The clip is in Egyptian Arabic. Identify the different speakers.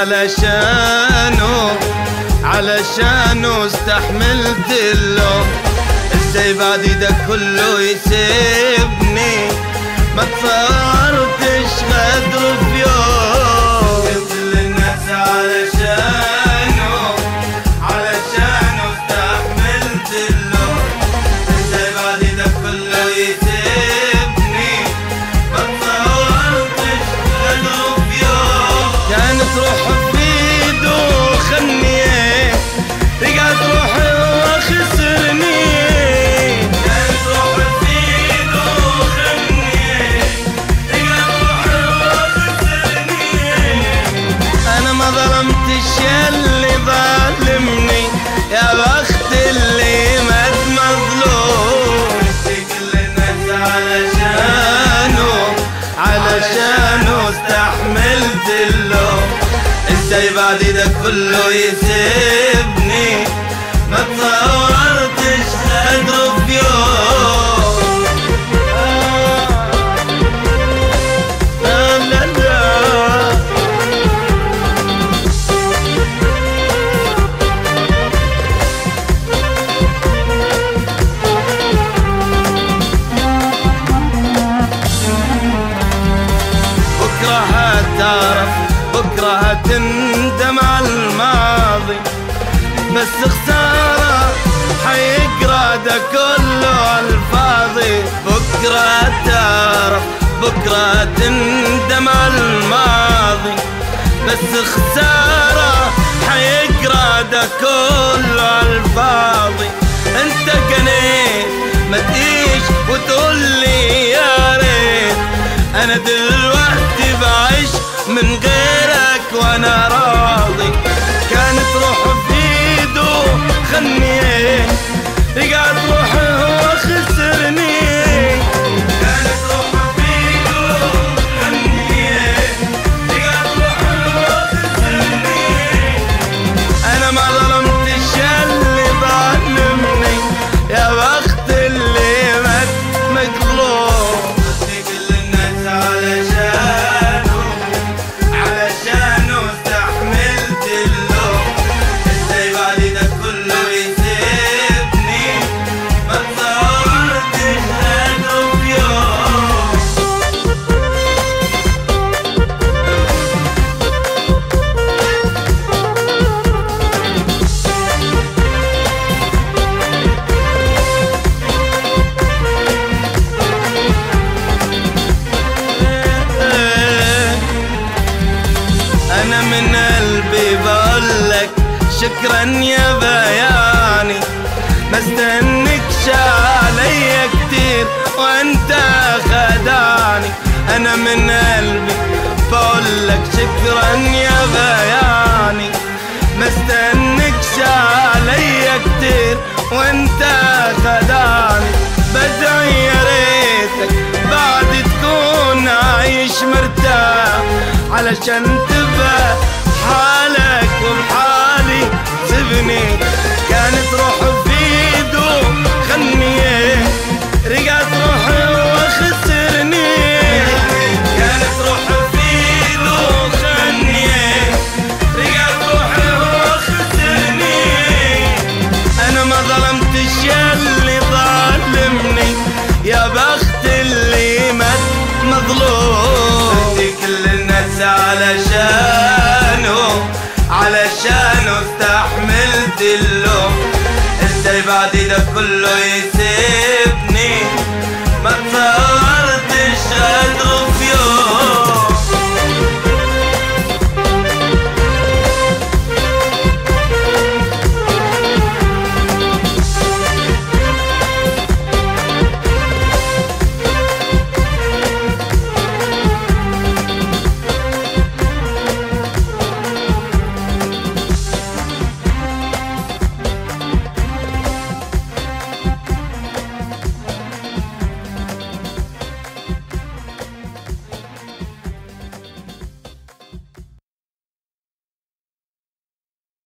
Speaker 1: علشانه علشانه استحملت اللوم ازاي بعد ده كله يسيبني ما تصورتش غدر في يوم كل الناس علشانه علشانه استحملت اللوم ازاي بعد ده كله يسيبني ما تصورتش غدر في يوم كانت روحه في ايده خنيه رجعت روحي وخسرني كانت روحي في ايده خنيه رجعت روحي وخسرني انا ما ظلمتش ياللي ظالمني يا بخت اللي مات مظلوم كل الناس علشانه علشانه استحملت اللوم ازاي بعد ده كله يسيبني ما تصورتش اضرب في يوم آه، لا لا لا بكرة هتعرف بكرة هتندم على الماضي بس خسارة حيقرا ده كله على الفاضي بكرة هتعرف بكرة هتندم على الماضي بس خسارة حيقرا ده كله على الفاضي انت جنيت ما تقيش وتقول لي يا ريت انا دلوقتي بعيش من غيرك وانا راضي كانت روحه في ايده خنيه رجعت روحي هو خسرني كانت روحه في ايده خنيه رجعت روحي هو خسرني انا ما ظلمتش اللي ظلمني يا بخت اللي مات مظلوم كل الناس علشانه علشانه استحملت اللوم ازاي بعد ده كله يسيبني ما تصورتش انه في يوم انا من قلبي بقولك شكرا يا بياني ما استنكش عليا كتير وانت خدعني انا من قلبي بقولك شكرا يا بياني ما استنكش عليا كتير وانت خدعني بدعي يا ريتك بعد تكون عايش مرتاح علشان تبقى حالك وبحالي سيبني كانت روحي في ايده خنيه رجعت روحي وخسرني كانت روحي في ايده خنيه رجعت روحي وخسرني انا ما ظلمتش ياللي ظالمني يا بخت اللي مات مظلوم دي كل الناس علشانه علشانه استحملت اللوم ازاي بعد ده كله يسيبني ما تصورتش اضرب